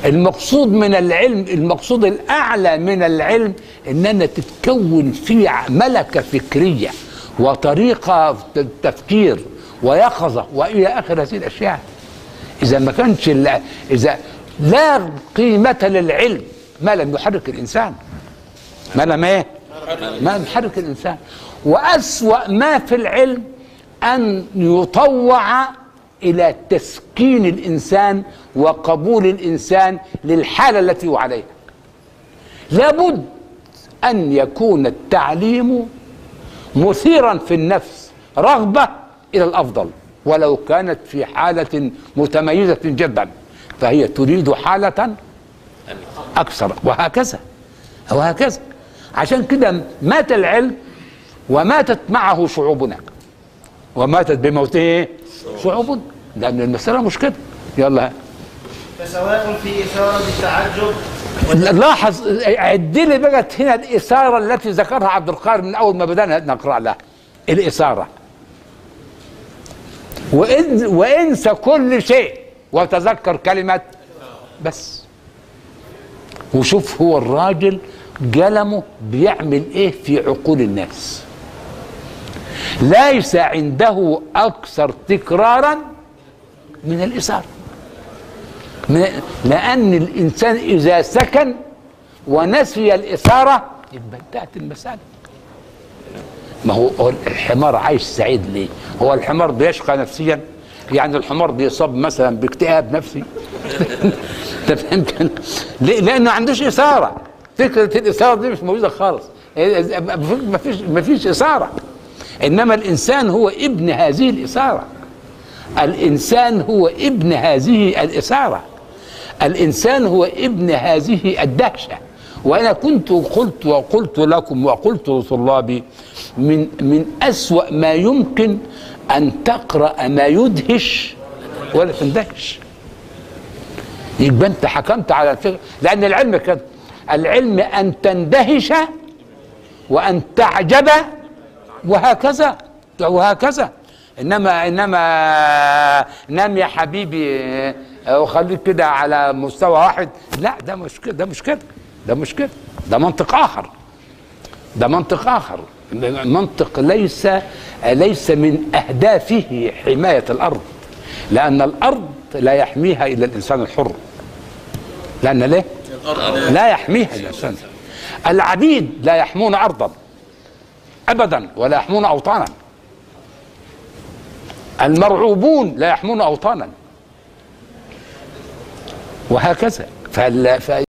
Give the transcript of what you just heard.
المقصود من العلم المقصود الاعلى من العلم اننا تتكون فيه ملكه فكريه وطريقه تفكير ويقظه والى اخر هذه الاشياء اذا ما كانش ال- اذا لا قيمه للعلم ما لم يحرك الانسان ما لم ايه ما يحرك الانسان واسوا ما في العلم ان يطوع الى تسكين الانسان وقبول الانسان للحاله التي هو عليها لابد ان يكون التعليم مثيرا في النفس رغبه الى الافضل ولو كانت في حاله متميزه جدا فهي تريد حاله اكثر وهكذا وهكذا عشان كده مات العلم وماتت معه شعوبنا وماتت بموته شعوبنا لان المساله مش كده يلا فسواء في إثارة التعجب لاحظ عد لي بقت هنا الاثاره التي ذكرها عبد القادر من اول ما بدانا نقرا لها الاثاره وإن وانسى كل شيء وتذكر كلمه بس وشوف هو الراجل قلمه بيعمل ايه في عقول الناس ليس عنده اكثر تكرارا من الاثاره من- لأن الإنسان إذا سكن ونسي الإثارة يبقى انتهت المسألة ما هو هو الحمار عايش سعيد ليه؟ هو الحمار بيشقى نفسيا يعني الحمار بيصاب مثلا باكتئاب نفسي انت فهمت ليه؟ لانه ما عندوش اثاره فكره الاثاره دي مش موجوده خالص ما فيش ما فيش اثاره انما الانسان هو ابن هذه الاثاره الانسان هو ابن هذه الاثاره الانسان هو ابن هذه الدهشه وانا كنت قلت وقلت لكم وقلت لطلابي من من اسوا ما يمكن ان تقرا ما يدهش ولا تندهش يبقى انت حكمت على الفكره لان العلم كده العلم ان تندهش وان تعجب وهكذا وهكذا انما انما نام يا حبيبي آه، وخليك كده على مستوى واحد لا ده مش كده ده مش كده ده مش كده ده منطق اخر ده منطق اخر منطق ليس ليس من اهدافه حمايه الارض لان الارض لا يحميها الا الانسان الحر لان ليه لا يحميها الا الانسان العبيد لا يحمون ارضا ابدا ولا يحمون اوطانا المرعوبون لا يحمون اوطانا وهكذا فال... ف...